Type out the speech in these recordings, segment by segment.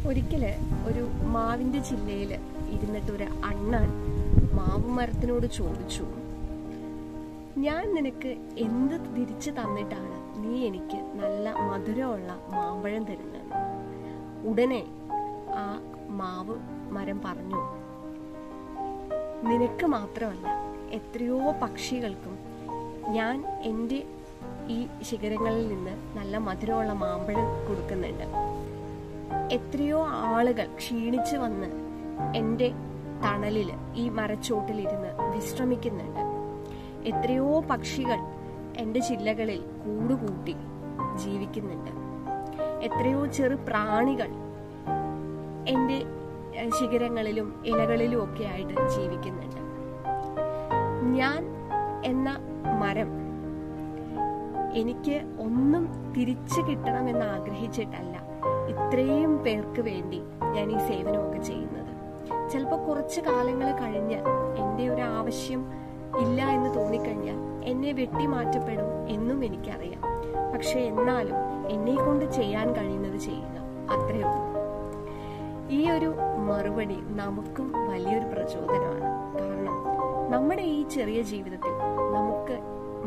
ഒരിക്കല് ഒരു മാവിന്റെ ചില്ലയില് ഇരുന്നിട്ട് ഒരു അണ്ണൻ മാവ് മരത്തിനോട് ചോദിച്ചു ഞാൻ നിനക്ക് എന്ത് തിരിച്ചു തന്നിട്ടാണ് നീ എനിക്ക് നല്ല മധുരമുള്ള മാമ്പഴം തരുന്നത് ഉടനെ ആ മാവ് മരം പറഞ്ഞു നിനക്ക് മാത്രമല്ല എത്രയോ പക്ഷികൾക്കും ഞാൻ എൻ്റെ ഈ ശിഖരങ്ങളിൽ നിന്ന് നല്ല മധുരമുള്ള മാമ്പഴം കൊടുക്കുന്നുണ്ട് എത്രയോ ആളുകൾ ക്ഷീണിച്ചു വന്ന് എൻ്റെ തണലില് ഈ മരച്ചോട്ടിലിരുന്ന് വിശ്രമിക്കുന്നുണ്ട് എത്രയോ പക്ഷികൾ എൻ്റെ ചില്ലകളിൽ കൂടുകൂട്ടി ജീവിക്കുന്നുണ്ട് എത്രയോ ചെറു പ്രാണികൾ എൻ്റെ ഏഹ്, ശിഖരങ്ങളിലും ഇലകളിലും ഒക്കെ ആയിട്ട് ജീവിക്കുന്നുണ്ട് ഞാൻ എന്ന മരം എനിക്ക് ഒന്നും തിരിച്ചു കിട്ടണമെന്ന് ആഗ്രഹിച്ചിട്ടല്ല ഇത്രയും പേർക്ക് വേണ്ടി ഞാൻ ഈ സേവനമൊക്കെ ചെയ്യുന്നത് ചിലപ്പോൾ കുറച്ച് കാലങ്ങൾ കഴിഞ്ഞ് എൻ്റെ ഒരു ആവശ്യം ഇല്ല എന്ന് തോന്നിക്കഴിഞ്ഞാൽ എന്നെ വെട്ടിമാറ്റപ്പെടും എന്നും എനിക്കറിയാം പക്ഷെ എന്നാലും എന്നെ കൊണ്ട് ചെയ്യാൻ കഴിയുന്നത് ചെയ്യുക അത്രയേ ഉള്ളൂ ഈ ഒരു മറുപടി നമുക്കും വലിയൊരു പ്രചോദനമാണ് കാരണം നമ്മുടെ ഈ ചെറിയ ജീവിതത്തിൽ നമുക്ക്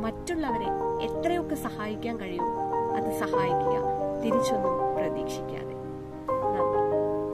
മറ്റുള്ളവരെ എത്രയൊക്കെ സഹായിക്കാൻ കഴിയുമോ അത് സഹായിക്കുക തിരിച്ചൊന്നും പ്രതീക്ഷിക്കാതെ